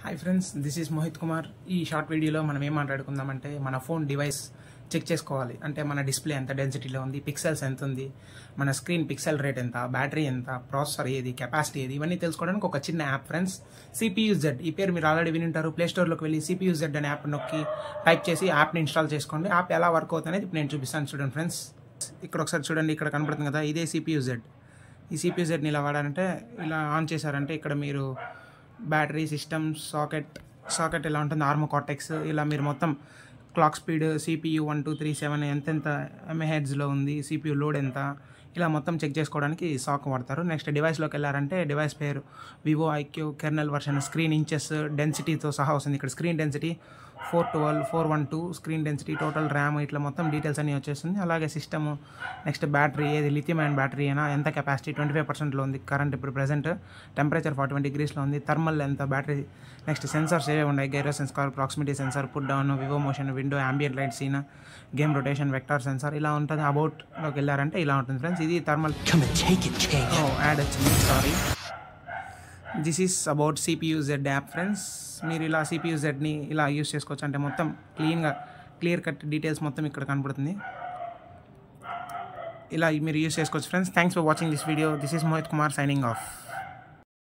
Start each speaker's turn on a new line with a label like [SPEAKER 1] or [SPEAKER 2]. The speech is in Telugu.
[SPEAKER 1] Hi friends this is Mohit Kumar ఈ షార్ట్ వీడియోలో మనం ఏం మాట్లాడుకుందామంటే మన ఫోన్ డివైస్ చెక్ చేసుకోవాలి అంటే మన డిస్ప్లే ఎంత డెన్సిటీలో ఉంది పిక్సెల్స్ ఎంత ఉంది మన స్క్రీన్ పిక్సెల్ రేట్ ఎంత బ్యాటరీ ఎంత ప్రాసెసర్ ఏది కెపాసిటీ ఏది ఇవన్నీ తెలుసుకోవడానికి ఒక చిన్న యాప్ ఫ్రెండ్స్ సిపియూ జెడ్ ఈ పేరు మీరు ఆల్రెడీ వినింటారు ప్లే స్టోర్లోకి వెళ్ళి సిపియూ జెడ్ అనే యాప్ నొక్కి టైప్ చేసి యాప్ని ఇన్స్టాల్ చేసుకోండి యాప్ ఎలా వర్క్ అవుతుంది అనేది ఇప్పుడు నేను చూపిస్తాను చూడండి ఫ్రెండ్స్ ఇక్కడ ఒకసారి చూడండి ఇక్కడ కనపడుతుంది కదా ఇదే సిపియూ జెడ్ ఈ సిపియూ జెడ్ని ఇలా వాడాలంటే ఇలా ఆన్ చేశారంటే ఇక్కడ మీరు బ్యాటరీ సిస్టమ్ సాకెట్ సాకెట్ ఎలా ఉంటుంది ఆర్మో కాటెక్స్ ఇలా మీరు మొత్తం clock speed CPU one two three seven ఎంతెంత ఎంఏహెడ్స్లో ఉంది సిపియు లోడ్ ఎంత ఇలా మొత్తం చెక్ చేసుకోవడానికి సాక్ వాడతారు నెక్స్ట్ డివైస్లోకి వెళ్ళారంటే డివైస్ పేరు Vivo iQOO kernel version screen inches డెన్సిటీతో సహా వస్తుంది ఇక్కడ screen density four twelve four one two screen density total RAM ఇట్లా మొత్తం డీటెయిల్స్ అన్నీ వచ్చేస్తుంది అలాగే సిస్టమ్ నెక్స్ట్ బ్యాటరీ ఏది లిథియం అండ్ బ్యాటరీ అయినా ఎంత కెపాసిటీ ట్వంటీ ఫైవ్ పర్సెంట్లో ఉంది కరెంట్ ఇప్పుడు ప్రెసెంట్ టెంపరేచర్ ఫార్టీ వన్ డిగ్రీస్లో ఉంది థర్మల్ ఎంత బ్యాటరీ నెక్స్ట్ సెన్సార్స్ ఏవే ఉన్నాయి gyro sensor proximity sensor put down Vivo motion window అంబియన్ light scene game rotation vector sensor ఇలా ఉంటుంది అబౌట్లోకి వెళ్ళారంటే ఇలా ఉంటుంది ఫ్రెండ్స్ ఇది thermal
[SPEAKER 2] Come and take it, King.
[SPEAKER 1] Ad వచ్చింది sorry this is about CPU Z app friends మీరు ఇలా సిపియూ జెడ్ని ఇలా యూస్ చేసుకోవచ్చు అంటే మొత్తం క్లీన్గా క్లియర్ కట్ డీటెయిల్స్ మొత్తం ఇక్కడ కనపడుతుంది ఇలా మీరు యూస్ చేసుకోవచ్చు friends thanks for watching this video this is Mohit Kumar signing of